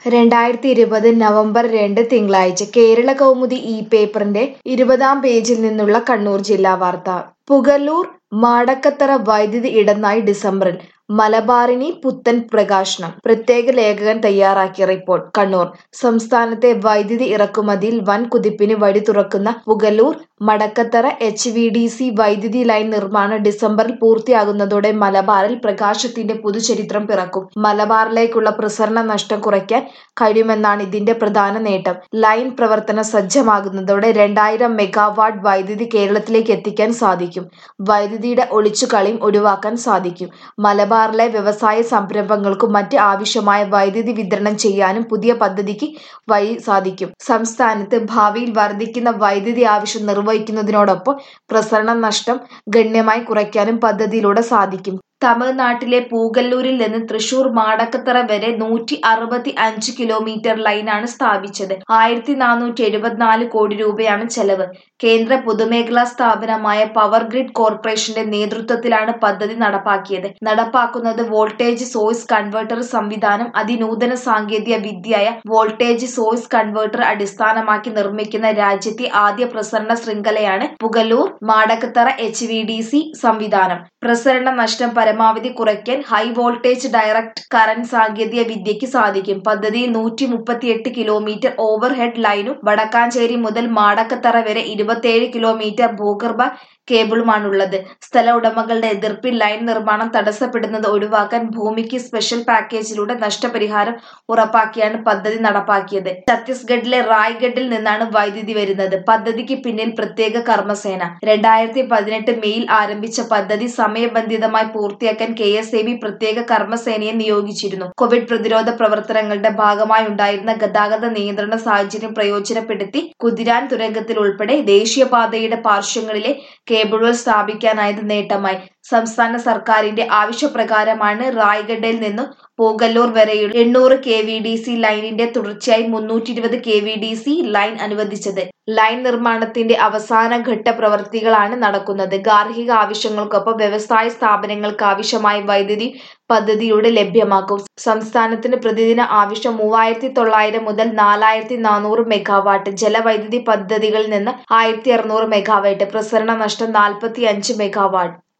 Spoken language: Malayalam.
രണ്ടായിരത്തി ഇരുപത് നവംബർ രണ്ട് തിങ്കളാഴ്ച കേരള കൗമുദി ഈ പേപ്പറിന്റെ ഇരുപതാം പേജിൽ നിന്നുള്ള കണ്ണൂർ ജില്ലാ വാർത്ത പുകലൂർ മാടക്കത്തറ വൈദ്യുതി ഇടനാഴി ഡിസംബറിൽ മലബാറിനി പുത്തൻ പ്രകാശനം പ്രത്യേക ലേഖകൻ തയ്യാറാക്കിയ റിപ്പോർട്ട് കണ്ണൂർ സംസ്ഥാനത്തെ വൈദ്യുതി ഇറക്കുമതിയിൽ വൻ കുതിപ്പിന് വഴി തുറക്കുന്ന Pugalur Madakkathara H V D C വൈദ്യുതി ലൈൻ നിർമ്മാണം ഡിസംബറിൽ പൂർത്തിയാകുന്നതോടെ മലബാറിൽ പ്രകാശത്തിന്റെ പുതുചരിത്രം പിറക്കും മലബാറിലേക്കുള്ള പ്രസരണ നഷ്ടം കുറയ്ക്കാൻ കഴിയുമെന്നാണ് ഇതിന്റെ പ്രധാന നേട്ടം ലൈൻ പ്രവർത്തന സജ്ജമാകുന്നതോടെ രണ്ടായിരം മെഗാവാട്ട് വൈദ്യുതി കേരളത്തിലേക്ക് എത്തിക്കാൻ സാധിക്കും വൈദ്യുതിയുടെ ഒളിച്ചുകളിയും ഒഴിവാക്കാൻ സാധിക്കും മലബാറിലെ വ്യവസായ സംരംഭങ്ങൾക്കും മറ്റ് ആവശ്യമായ വൈദ്യുതി വിതരണം ചെയ്യാനും പുതിയ പദ്ധതിക്ക് വഴി സാധിക്കും സംസ്ഥാനത്ത് ഭാവിയിൽ വർദ്ധിക്കുന്ന വൈദ്യുതി ആവശ്യം നിർവഹിക്കുന്നതിനോടൊപ്പം പ്രസരണ നഷ്ടം ഗണ്യമായി കുറയ്ക്കാനും പദ്ധതിയിലൂടെ സാധിക്കും തമിഴ്നാട്ടിലെ പൂഗല്ലൂരിൽ നിന്ന് തൃശൂർ മാടക്കത്തറ വരെ നൂറ്റി അറുപത്തി അഞ്ച് കിലോമീറ്റർ ലൈനാണ് സ്ഥാപിച്ചത് ആയിരത്തി നാനൂറ്റി എഴുപത്തിനാല് കോടി രൂപയാണ് ചെലവ് കേന്ദ്ര പൊതുമേഖലാ സ്ഥാപനമായ പവർ ഗ്രിഡ് കോർപ്പറേഷന്റെ നേതൃത്വത്തിലാണ് പദ്ധതി നടപ്പാക്കിയത് നടപ്പാക്കുന്നത് വോൾട്ടേജ് സോഴ്സ് കൺവേർട്ടർ സംവിധാനം അതിനൂതന സാങ്കേതിക വിദ്യയായ വോൾട്ടേജ് സോഴ്സ് കൺവേർട്ടർ അടിസ്ഥാനമാക്കി നിർമ്മിക്കുന്ന രാജ്യത്തെ ആദ്യ പ്രസരണ ശൃംഖലയാണ് Pugalur Madakkathara H V D C സംവിധാനം പ്രസരണ നഷ്ടം പരമാവധി കുറയ്ക്കാൻ ഹൈ വോൾട്ടേജ് ഡയറക്ട് കറന്റ് സാങ്കേതിക വിദ്യയ്ക്ക് സാധിക്കും പദ്ധതിയിൽ നൂറ്റി മുപ്പത്തിയെട്ട് കിലോമീറ്റർ ഓവർ ഹെഡ് ലൈനും വടക്കാഞ്ചേരി മുതൽ മാടക്കത്തറ വരെ ഇരുപത്തിയേഴ് കിലോമീറ്റർ ഭൂഗർഭ കേബിളുമാണുള്ളത് സ്ഥല ഉടമകളുടെ എതിർപ്പിൽ ലൈൻ നിർമ്മാണം തടസ്സപ്പെടുന്നത് ഒഴിവാക്കാൻ ഭൂമിക്ക് സ്പെഷ്യൽ പാക്കേജിലൂടെ നഷ്ടപരിഹാരം ഉറപ്പാക്കിയാണ് പദ്ധതി നടപ്പാക്കിയത് ഛത്തീസ്ഗഡിലെ റായ്ഗഡിൽ നിന്നാണ് വൈദ്യുതി വരുന്നത് പദ്ധതിക്ക് പിന്നിൽ പ്രത്യേക കർമ്മസേന രണ്ടായിരത്തി പതിനെട്ട് മെയിൽ ആരംഭിച്ച പദ്ധതി സമയബന്ധിതമായി പൂർത്തിയാക്കാൻ കെ എസ് എ ബി പ്രത്യേക കർമ്മസേനയെ നിയോഗിച്ചിരുന്നു കോവിഡ് പ്രതിരോധ പ്രവർത്തനങ്ങളുടെ ഭാഗമായി ഉണ്ടായിരുന്ന ഗതാഗത നിയന്ത്രണ സാഹചര്യം പ്രയോജനപ്പെടുത്തി കുതിരാൻ തുരങ്കത്തിൽ ഉൾപ്പെടെ ദേശീയപാതയുടെ പാർശ്വങ്ങളിലെ കേബിളുകൾ സ്ഥാപിക്കാനായത് നേട്ടമായി സംസ്ഥാന സർക്കാരിന്റെ ആവശ്യപ്രകാരമാണ് റായ്ഗഡിൽ നിന്നും പൂഗല്ലൂർ വരെയുള്ള എണ്ണൂറ് കെ വി ഡി സി ലൈനിന്റെ തുടർച്ചയായി മുന്നൂറ്റി ഇരുപത് K V D C line അനുവദിച്ചത് ലൈൻ നിർമ്മാണത്തിന്റെ അവസാന ഘട്ട പ്രവൃത്തികളാണ് നടക്കുന്നത് ഗാർഹിക ആവശ്യങ്ങൾക്കൊപ്പം വ്യവസായ സ്ഥാപനങ്ങൾക്ക് ആവശ്യമായ വൈദ്യുതി പദ്ധതിയുടെ ലഭ്യമാക്കും സംസ്ഥാനത്തിന് പ്രതിദിന ആവശ്യം മൂവായിരത്തി തൊള്ളായിരം മുതൽ നാലായിരത്തി നാനൂറ് മെഗാവാട്ട് ജലവൈദ്യുതി പദ്ധതികളിൽ നിന്ന് ആയിരത്തി അറുന്നൂറ് മെഗാവാട്ട് പ്രസരണ നഷ്ടം നാൽപ്പത്തി അഞ്ച് മെഗാവാട്ട്